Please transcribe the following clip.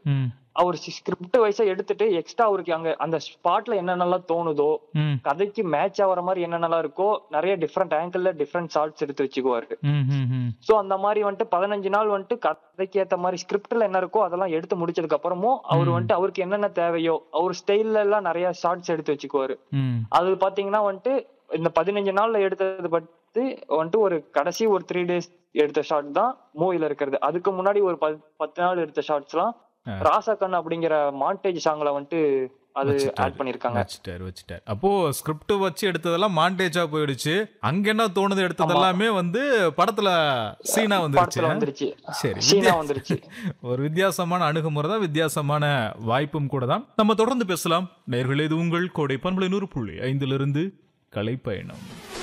ம் அவர் ஸ்கிரிப்ட் வைஸா எடுத்துட்டு எக்ஸ்ட்ரா அவருக்கு அங்க அந்த ஸ்பாட்ல என்னென்னலாம் தோணுதோ ம் கதைக்கு மேட்ச் ஆகுற மாதிரி என்னென்னலாம் இருக்கோ நிறைய டிஃப்ரெண்ட் ஆங்கிள் டிஃப்ரெண்ட் ஷார்ட்ஸ் எடுத்து வச்சுக்குவாரு ம் ம் ம் சோ அந்த மாதிரி வந்துட்டு பதினஞ்சு நாள் வந்துட்டு கதைக்கு ஏத்த மாதிரி ஸ்கிரிப்ட்ல என்ன இருக்கோ அதெல்லாம் எடுத்து முடிச்சதுக்கு அப்புறமும் அவர் வந்துட்டு அவருக்கு என்னென்ன தேவையோ அவர் ஸ்டைல்ல எல்லாம் நிறைய ஷார்ட்ஸ் எடுத்து வச்சுக்குவாரு ம் அது பாத்தீங்கன்னா வந்துட்டு இந்த பதினஞ்சு நாள்ல எடுத்தது பத்தி வந்துட்டு ஒரு கடைசி ஒரு த்ரீ டேஸ் எடுத்த ஷாட் தான் மூவில இருக்கிறது அதுக்கு முன்னாடி ஒரு பத்- பத்து நாள் எடுத்த ஷார்ட்ஸ் எல்லாம் ஆ. ராசாக்கன் அப்படிங்கிற மாண்டேஜ் சாங்ல வந்துட்டு அது ஆட் பண்ணிருக்காங்க வச்சுட்டாரு வச்சுட்டாரு அப்போ ஸ்கிரிப்ட் வச்சு எடுத்ததெல்லாம் மாண்டேஜா போயிடுச்சு அங்க என்ன தோணுது எடுத்தது எல்லாமே வந்து படத்துல சீனா வந்துருச்சு படத்துல வந்துருச்சு சரி சீனா வித்தியா- வந்துருச்சு ஒரு வித்தியாசமான அணுகுமுறை தான் வித்தியாசமான வாய்ப்பும் கூட தான் நம்ம தொடர்ந்து பேசலாம் நேர்களே இது உங்கள் கோடை பண்பலை நூறு புள்ளி ஐந்திலிருந்து கலைப்பயணம்